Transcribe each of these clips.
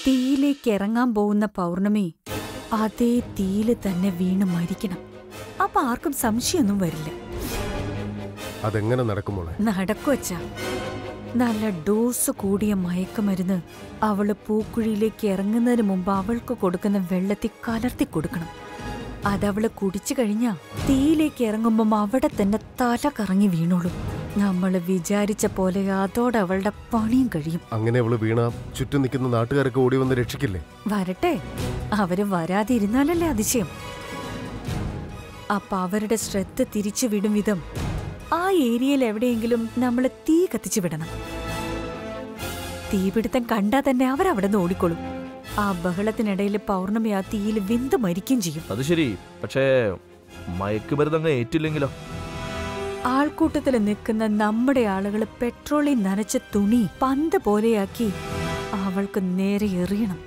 തീയിലേക്ക് ഇറങ്ങാൻ പോകുന്ന പൗർണമി അതേ തീയില് തന്നെ വീണ് മരിക്കണം അപ്പൊ ആർക്കും സംശയമൊന്നും വരില്ല അതെങ്ങനെ നടക്കുമോളെ നടക്കുവച്ച നല്ല ഡോസ് കൂടിയ മയക്കുമരുന്ന് അവള് പൂക്കുഴിയിലേക്ക് ഇറങ്ങുന്നതിന് മുമ്പ് അവൾക്ക് കൊടുക്കുന്ന വെള്ളത്തിൽ കലർത്തി കൊടുക്കണം അതവള് കുടിച്ചു കഴിഞ്ഞാ തീയിലേക്ക് ഇറങ്ങുമ്പം അവിടെ തന്നെ തല കറങ്ങി വീണോളും നമ്മള് വിചാരിച്ച പോലെ അതോടെ അവളുടെ പണിയും കഴിയും അങ്ങനെ അവള് വീണ ചുറ്റും നിൽക്കുന്ന നാട്ടുകാരൊക്കെ ഓടി വന്ന് രക്ഷിക്കില്ലേ വരട്ടെ അവര് വരാതിരുന്നാലല്ലേ അതിശയം അപ്പൊ അവരുടെ ശ്രദ്ധ തിരിച്ചു വിടും വിധം ആ ഏരിയയിൽ എവിടെയെങ്കിലും നമ്മൾ തീ കത്തിച്ചു വിടണം തീപിടുത്തം കണ്ടാ തന്നെ അവരവിടെ നിന്ന് ഓടിക്കൊള്ളും ആ ബഹളത്തിനിടയിൽ പൗർണമി ആ തീയിൽ വെന്ത് മരിക്കും ചെയ്യും അത് ശരി പക്ഷേ മയക്കുമരുന്നങ്ങ് ഏറ്റില്ലെങ്കിലോ ആൾക്കൂട്ടത്തിൽ നിൽക്കുന്ന നമ്മുടെ ആളുകൾ പെട്രോളിൽ നനച്ച തുണി പന്ത് പോലെയാക്കി അവൾക്ക് നേരെ എറിയണം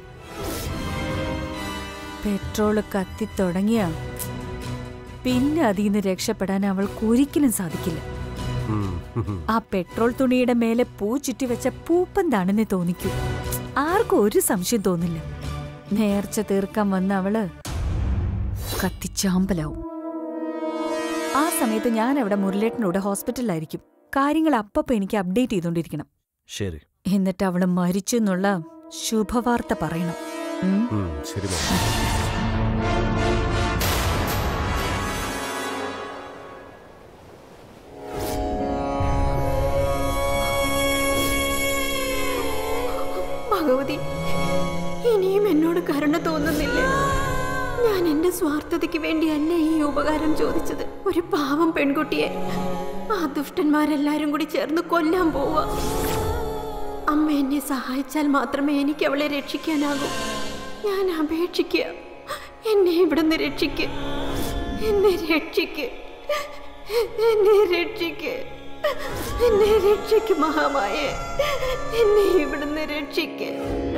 പെട്രോള് കത്തിത്തുടങ്ങിയ പിന്നെ അതിൽ നിന്ന് രക്ഷപ്പെടാൻ അവൾക്ക് ഒരിക്കലും സാധിക്കില്ല ഉം, ഉം, ഉം. ആ പെട്രോൾ തുണിയുടെ മേലെ പൂ ചുറ്റിവെച്ച പൂപ്പന്താണെന്ന് തോന്നിക്കൂ ആർക്കും ഒരു സംശയം തോന്നില്ല നേർച്ച തീർക്കാൻ വന്ന അവള് കത്തിച്ചാമ്പലാവും ആ സമയത്ത് ഞാൻ അവിടെ മുരളേട്ടനോട് ഹോസ്പിറ്റലിലായിരിക്കും കാര്യങ്ങൾ അപ്പപ്പോ എനിക്ക് അപ്ഡേറ്റ് ചെയ്തുകൊണ്ടിരിക്കണം ശരി എന്നിട്ട് അവള് മരിച്ചു എന്നുള്ള ശുഭവാർത്ത പറയണം ഉം? ഉം, ശരി മോളെ ഭഗവതി ഇനിയും എന്നോട് കരുണ തോന്നുന്നില്ലേ ഞാൻ എന്റെ സ്വാർത്ഥതയ്ക്ക് വേണ്ടിയല്ല ഈ ഉപകാരം ചോദിച്ചത് ഒരു പാവം പെൺകുട്ടിയെ ആ ദുഷ്ടന്മാരെല്ലാരും കൂടി ചേർന്ന് കൊല്ലാൻ പോവുക അമ്മ എന്നെ സഹായിച്ചാൽ മാത്രമേ എനിക്ക് അവളെ രക്ഷിക്കാനാകൂ ഞാൻ അപേക്ഷിക്കുക എന്നെ ഇവിടുന്ന് രക്ഷിക്ക് എന്നെ രക്ഷിക്ക് എന്നെ രക്ഷിക്ക് എന്നെ രക്ഷിക്ക് മഹാമായെ എന്നെ ഇവിടുന്ന് രക്ഷിക്ക്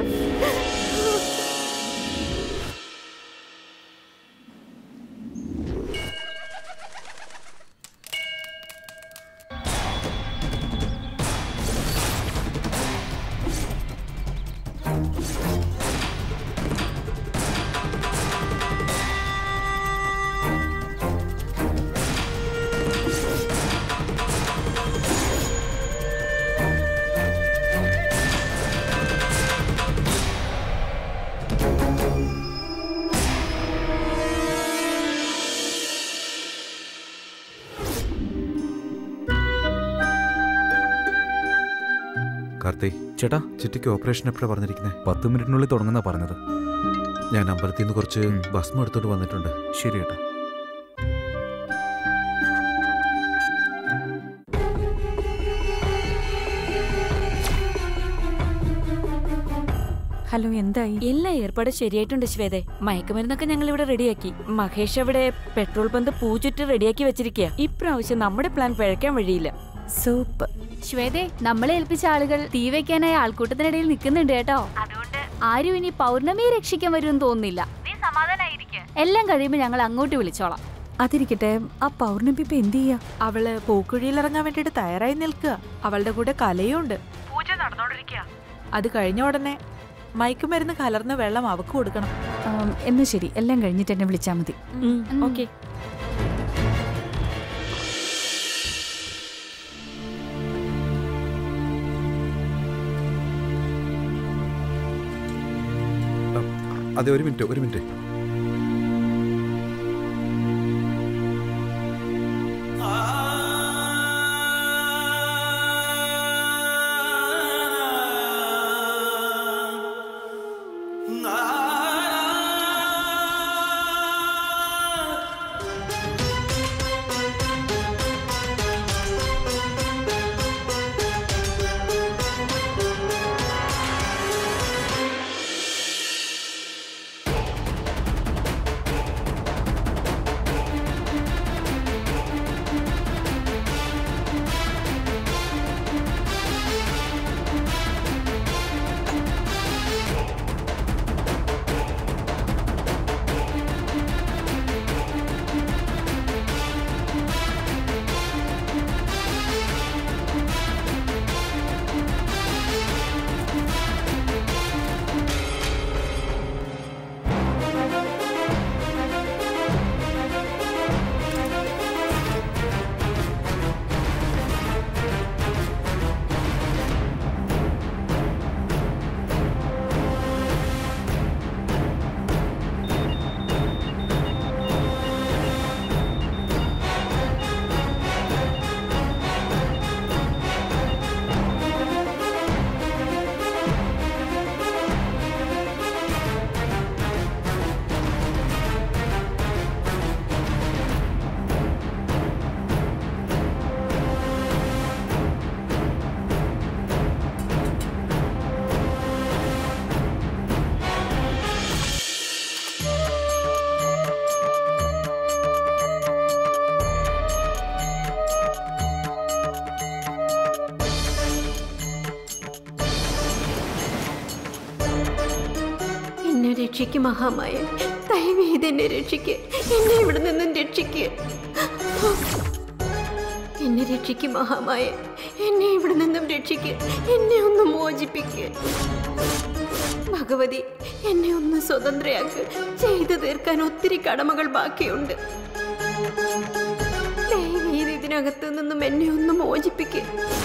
കാർത്തി ചേട്ടാ ചിറ്റിക്ക് ഓപ്പറേഷൻ എപ്പോഴാണ് പറഞ്ഞിരിക്കുന്നത് പത്ത് മിനിറ്റിനുള്ളിൽ തുടങ്ങുന്ന പറഞ്ഞത് ഞാൻ അമ്പലത്തിൽ നിന്ന് കുറച്ച് ഉം. ഭസ്മം എടുത്തോണ്ട് വന്നിട്ടുണ്ട് ശരി ചേട്ടാ ഹലോ എന്തായി എല്ലാ ഏർപ്പാടും ശരിയായിട്ടുണ്ട് ശ്വേതെ മയക്കുമരുന്നൊക്കെ ഞങ്ങൾ ഇവിടെ റെഡിയാക്കി മഹേഷ് അവിടെ പെട്രോൾ പന്ത് പൂചുറ്റി റെഡിയാക്കി വെച്ചിരിക്കുക ഇപ്രാവശ്യം നമ്മുടെ പ്ലാൻ പിഴയ്ക്കാൻ വഴിയില്ല സൂപ്പ് ശ്വേതേ നമ്മളെ ഏൽപ്പിച്ച ആളുകൾ തീ വെക്കാനായി ആൾക്കൂട്ടത്തിനിടയിൽ നിൽക്കുന്നുണ്ട് കേട്ടോ അതുകൊണ്ട് ആരും ഇനി പൗർണമിയെ രക്ഷിക്കാൻ വരുമെന്ന് തോന്നുന്നില്ല എല്ലാം കഴിയുമ്പോൾ ഞങ്ങൾ അങ്ങോട്ട് വിളിച്ചോളാം അതിരിക്കട്ടെ ആ പൗർണമി ഇപ്പൊ എന്ത് ചെയ്യാ അവള് പൂക്കുഴിയിൽ ഇറങ്ങാൻ വേണ്ടിട്ട് തയ്യാറായി നിൽക്കുക അവളുടെ കൂടെ കലയും ഉണ്ട് പൂജ നടന്നോണ്ടിരിക്കുക അത് കഴിഞ്ഞ ഉടനെ മയക്കുമരുന്ന് കലർന്ന വെള്ളം അവക്ക് കൊടുക്കണം ആം, എന്നാ ശരി എല്ലാം കഴിഞ്ഞിട്ട് എന്നെ വിളിച്ചാ മതി ഓക്കെ അതെ ഒരു മിനിറ്റ് ഒരു മിനിറ്റ് എന്നെ രക്ഷിക്ക് മഹാമായ ദയവേത് എന്നെ രക്ഷിക്ക് എന്നെ ഇവിടെ നിന്നും രക്ഷിക്ക് എന്നെ രക്ഷിക്ക് മഹാമായ എന്നെ ഇവിടെ നിന്നും രക്ഷിക്ക് എന്നെ ഒന്ന് മോചിപ്പിക്ക് ഭഗവതി എന്നെ ഒന്ന് സ്വതന്ത്രയാക്ക് ചെയ്തു തീർക്കാൻ ഒത്തിരി കടമകൾ ബാക്കിയുണ്ട് ദയവേത് ഇതിനകത്തു നിന്നും എന്നെ ഒന്ന് മോചിപ്പിക്ക്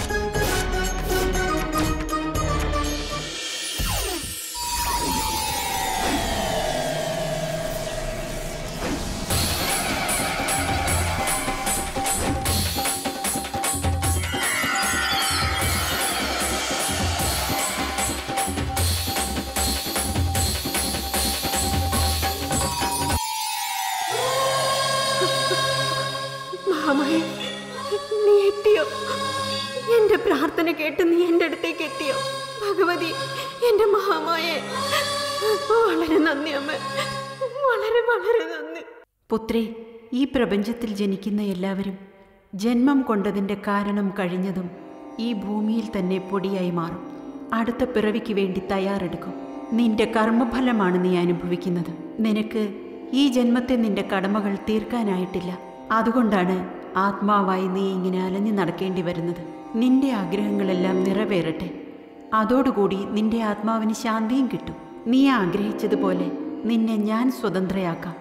മഹാമായ നീ എത്തിയോ എന്റെ പ്രാർത്ഥന കേട്ട് നീ എന്റെ അടുത്തേക്ക് എത്തിയോ ഭഗവതി എന്റെ മഹാമായ വളരെ നന്ദി അമ്മ വളരെ വളരെ നന്ദി പുത്രി ഈ പ്രപഞ്ചത്തിൽ ജനിക്കുന്ന എല്ലാവരും ജന്മം കൊണ്ടതിൻ്റെ കാരണം കഴിഞ്ഞതും ഈ ഭൂമിയിൽ തന്നെ പൊടിയായി മാറും അടുത്ത പിറവിക്ക് വേണ്ടി തയ്യാറെടുക്കും നിന്റെ കർമ്മഫലമാണ് നീ അനുഭവിക്കുന്നത് നിനക്ക് ഈ ജന്മത്തെ നിന്റെ കടമകൾ തീർക്കാനായിട്ടില്ല അതുകൊണ്ടാണ് ആത്മാവായി നീ ഇങ്ങനെ അലഞ്ഞു നടക്കേണ്ടി വരുന്നത് നിന്റെ ആഗ്രഹങ്ങളെല്ലാം നിറവേറട്ടെ അതോടുകൂടി നിന്റെ ആത്മാവിന് ശാന്തിയും കിട്ടും നീ ആഗ്രഹിച്ചതുപോലെ നിന്നെ ഞാൻ സ്വതന്ത്രയാക്കാം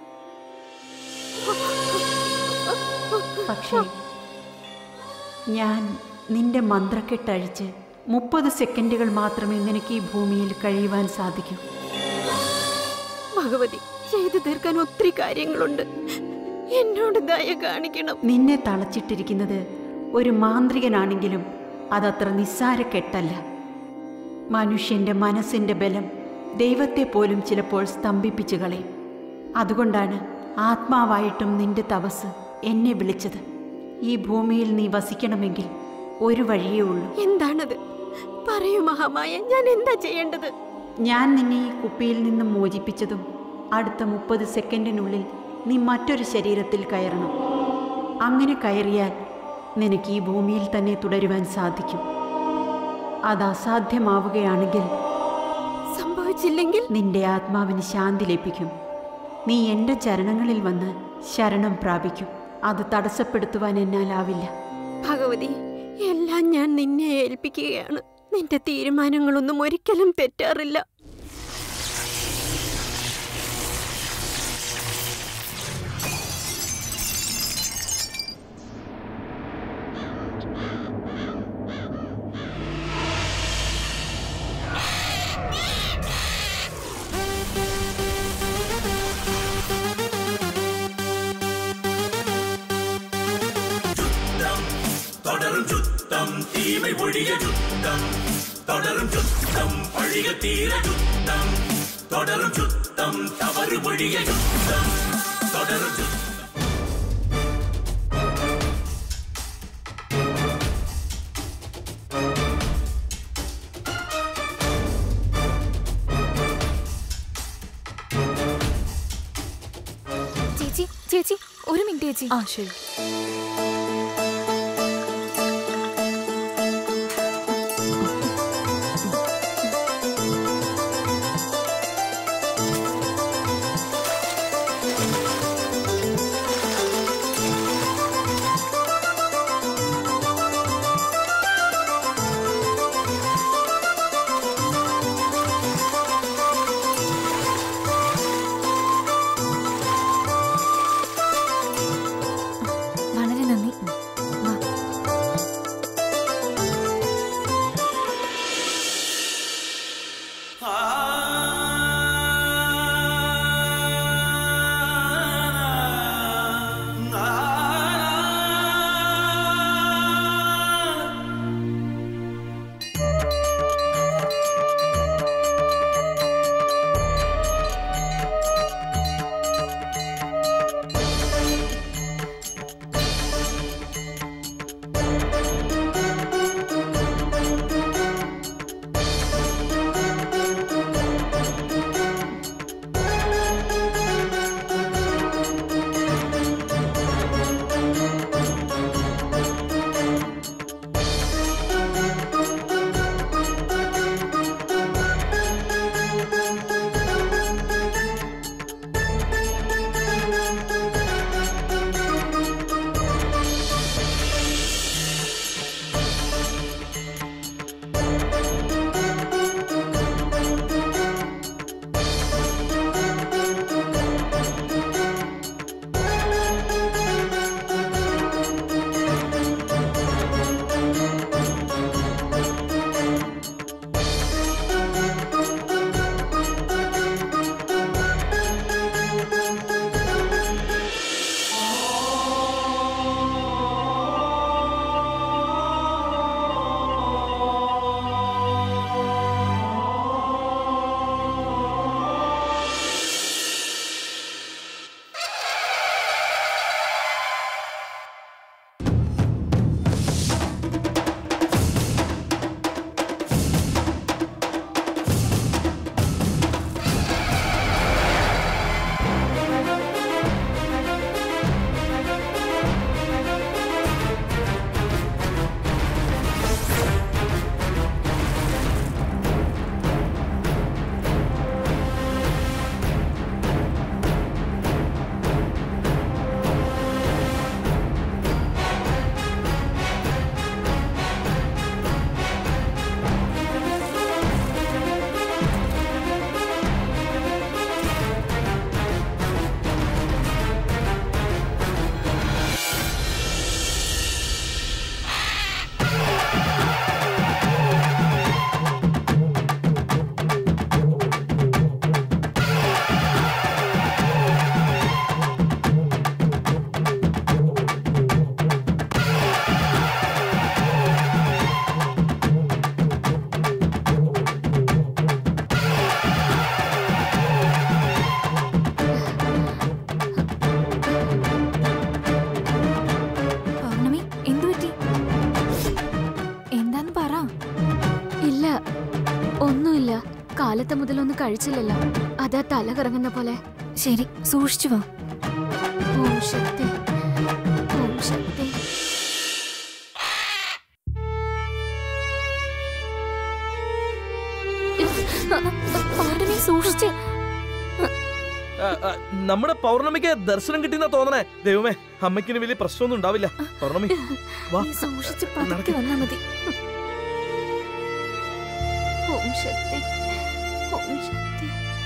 പക്ഷേ ഞാൻ നിന്റെ മന്ത്രക്കെട്ടഴിച്ച് മുപ്പത് സെക്കൻഡുകൾ മാത്രമേ നിനക്ക് ഈ ഭൂമിയിൽ കഴിയുവാൻ സാധിക്കൂ ഭഗവതി ചെയ്തു തീർക്കാൻ ഒത്തിരി കാര്യങ്ങളുണ്ട് എന്നോട് ദയ കാണിക്കണം നിന്നെ തളച്ചിട്ടിരിക്കുന്നത് ഒരു മാന്ത്രികനാണെങ്കിലും അതത്ര നിസ്സാര കെട്ടല്ല മനുഷ്യന്റെ മനസ്സിന്റെ ബലം ദൈവത്തെ പോലും ചിലപ്പോൾ സ്തംഭിപ്പിച്ചു കളയും അതുകൊണ്ടാണ് ആത്മാവായിട്ടും നിന്റെ തപസ് എന്നെ വിളിച്ചത് ഈ ഭൂമിയിൽ നീ വസിക്കണമെങ്കിൽ ഒരു വഴിയേ ഉള്ളൂ എന്താണത് പറയൂ മഹാമായ ഞാൻ എന്താ ചെയ്യേണ്ടത് ഞാൻ നിന്നെ ഈ കുപ്പിയിൽ നിന്നും മോചിപ്പിച്ചതും അടുത്ത മുപ്പത് സെക്കൻഡിനുള്ളിൽ നീ മറ്റൊരു ശരീരത്തിൽ കയറണം അങ്ങനെ കയറിയാൽ നിനക്ക് ഈ ഭൂമിയിൽ തന്നെ തുടരുവാൻ സാധിക്കും അത് അസാധ്യമാവുകയാണെങ്കിൽ സംഭവിച്ചില്ലെങ്കിൽ നിന്റെ ആത്മാവിന് ശാന്തി ലഭിക്കും നീ എൻ്റെ ചരണങ്ങളിൽ വന്ന് ശരണം പ്രാപിക്കും അത് തടസ്സപ്പെടുത്തുവാൻ എന്നാലാവില്ല ഭഗവതി എല്ലാം ഞാൻ നിന്നെ ഏൽപ്പിക്കുകയാണ് നിന്റെ തീരുമാനങ്ങളൊന്നും ഒരിക്കലും തെറ്റാറില്ല தொடரும் சுத்தம் தீமை ஒழிய சுத்தம் தொடரும் சுத்தம் பழிக தீர சுத்தம் தொடரும் சுத்தம் தவறு ஒழிய சுத்தம் தொடரும் சுத்தம் ചേച്ചി ചേച്ചി ഒരു മിനിറ്റ് ചേച്ചി ആ ശരി വളരെ നന്ദി വാ. കാലത്തെ മുതലൊന്നും കഴിച്ചില്ലല്ലോ അതാ തല കറങ്ങുന്ന പോലെ ശരി സൂക്ഷിച്ചു വാ ഓം ശക്തി ഓം ശക്തി പൗർണമി സൂക്ഷിച്ച് ആ, ആ, നമ്മുടെ പൗർണമിക്ക് ദർശനം കിട്ടിയെന്നാ തോന്നണേ ദൈവമേ അമ്മയ്ക്കിന് വലിയ പ്രശ്നമൊന്നും ഉണ്ടാവില്ല പൗർണമി വാ നീ സൂക്ഷിച്ച് പതുക്കെ വന്നാ മതി ഓം ശക്തി ഓം ശക്തി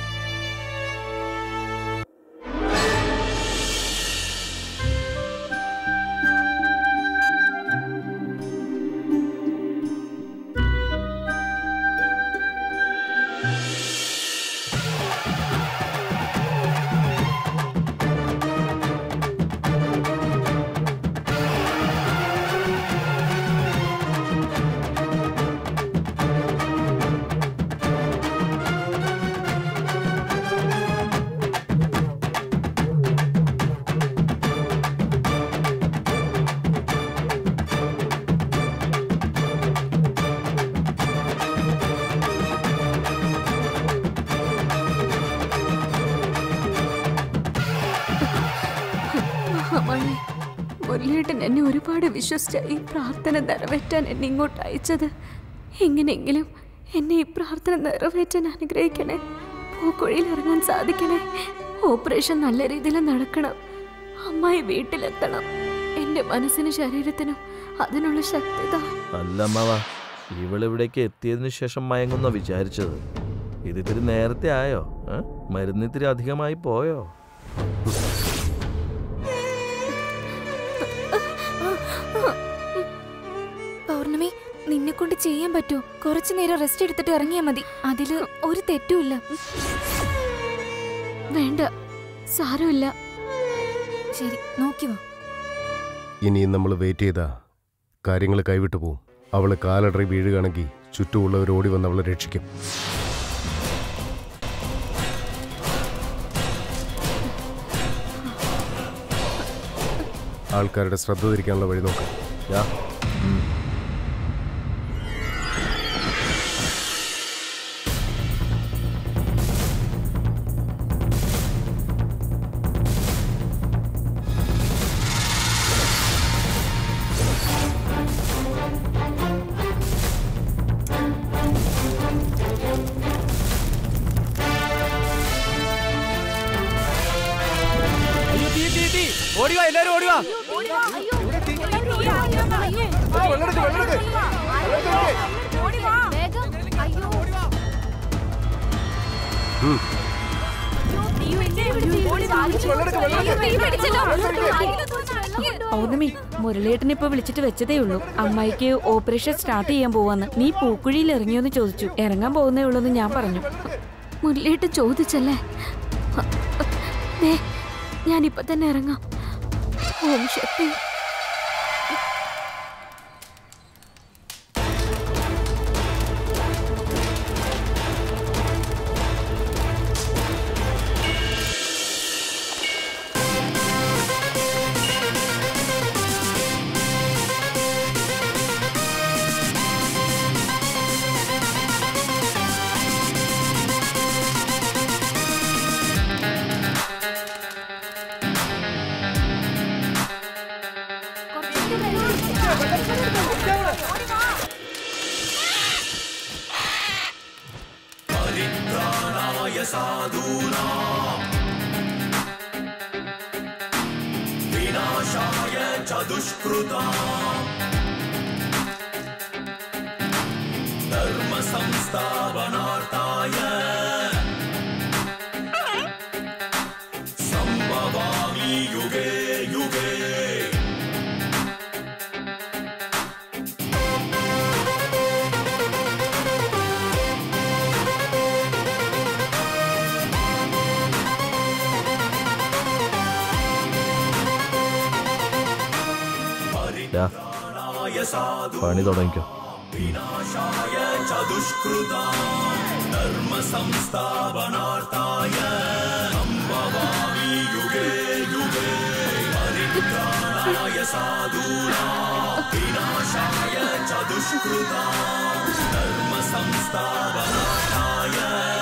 മഹാമണി മുരളിയേട്ടൻ എന്നെ ഒരുപാട് വിശ്വസിച്ച ഈ പ്രാർത്ഥന നിറവേറ്റാൻ എന്നെ ഇങ്ങോട്ട് അയച്ചത് എങ്ങനെയെങ്കിലും എന്നെ ഈ പ്രാർത്ഥന നിറവേറ്റാൻ അനുഗ്രഹിക്കണേ പൂക്കുഴിയിൽ ഇറങ്ങാൻ സാധിക്കണേ ഓപ്പറേഷൻ നല്ല രീതിയിൽ നടക്കണം അമ്മായി വീട്ടിലെത്തണം എന്റെ മനസ്സിനും ശരീരത്തിനും അതിനുള്ള ശക്തി താ അല്ല അമ്മാവാ ഇവളിവിടേക്ക് എത്തിയതിനു ശേഷം മയങ്ങുന്ന വിചാരിച്ചത് ഇതിത്തിരി നേരത്തെ ആയോ ഏ? മരുന്നിത്തിരി അധികമായി പോയോ പൗർണമി നിന്നെ കൊണ്ട് ചെയ്യാൻ പറ്റുമോ കുറച്ചു നേരം റെസ്റ്റ് എടുത്തിട്ട് ഇറങ്ങിയാ മതി അതില് ഒരു തെറ്റുമില്ല വേണ്ട സാരമില്ല ശരി നോക്കി വാ ഇനിയും നമ്മൾ വെയിറ്റ് ചെയ്താ കാര്യങ്ങൾ കൈവിട്ടു പോവും അവള് കാലടറി വീഴുകയാണെങ്കിൽ ചുറ്റുമുള്ളവർ ഓടി വന്ന് അവളെ രക്ഷിക്കും ആൾക്കാരുടെ ശ്രദ്ധ തിരിക്കാനുള്ള വഴി നോക്കാം യാ ഓടിവാ എല്ലാരും ഓടിവാ പൗർണമി മുരളിയേട്ടൻ ഇപ്പൊ വിളിച്ചിട്ട് വെച്ചതേ ഉള്ളൂ അമ്മായിക്ക് ഓപ്പറേഷൻ സ്റ്റാർട്ട് ചെയ്യാൻ പോവാന്ന് നീ പൂക്കുഴിയിൽ ഇറങ്ങിയോന്ന് ചോദിച്ചു ഇറങ്ങാൻ പോകുന്നേ ഉള്ളൂ ഞാൻ പറഞ്ഞു മുരളിയിട്ട് ചോദിച്ചല്ലേ ദേ, ഞാനിപ്പൊ തന്നെ ഇറങ്ങാം ഓം ശക്തി परित्राणाय साधूनाम् विनाशाय च दुष्कृताम् धर्मसंस्थापनार्थाय सम्भवामि युगे युगे യാ പണി തുടങ്ങിക്കോ विनाशाय च दुष्कृताम् धर्मसंस्थापनार्थाय सम्भवामि युगे युगे परित्राणाय साधूनाम् विनाशाय च दुष्कृताम् धर्मसंस्थापनार्थाय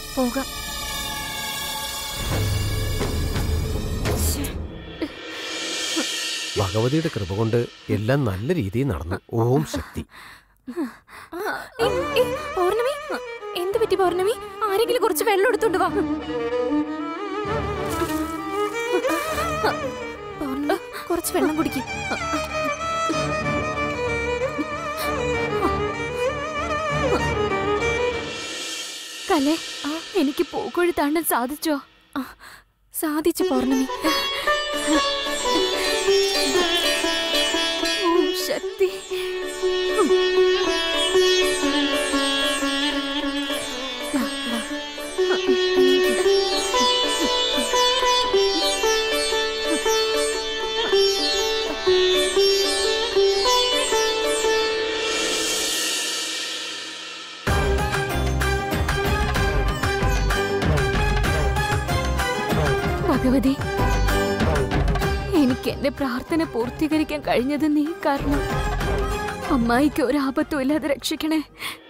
പോകാം ഭഗവതിയുടെ കൃപ കൊണ്ട് എല്ലാം നല്ല രീതിയിൽ നടന്നു ഓം ശക്തി പൗർണമി എന്ത് പറ്റി പൗർണമി ആരെങ്കിലും കുറച്ച് വെള്ളം എടുത്തോണ്ട് വാ പൗർണമി കുറച്ച് വെള്ളം കുടിക്കും കലേ എനിക്ക് പൂക്കുഴി താണ്ടാൻ സാധിച്ചോ സാധിച്ചു പൗർണമി ഓം ശക്തി വാ, വാ. ഭഗവതി എനിക്ക് എന്റെ പ്രാർത്ഥന പൂർത്തീകരിക്കാൻ കഴിഞ്ഞത് നീ കാരണം അമ്മായിക്ക് ഒരു ആപത്തും ഇല്ലാതെ രക്ഷിക്കണേ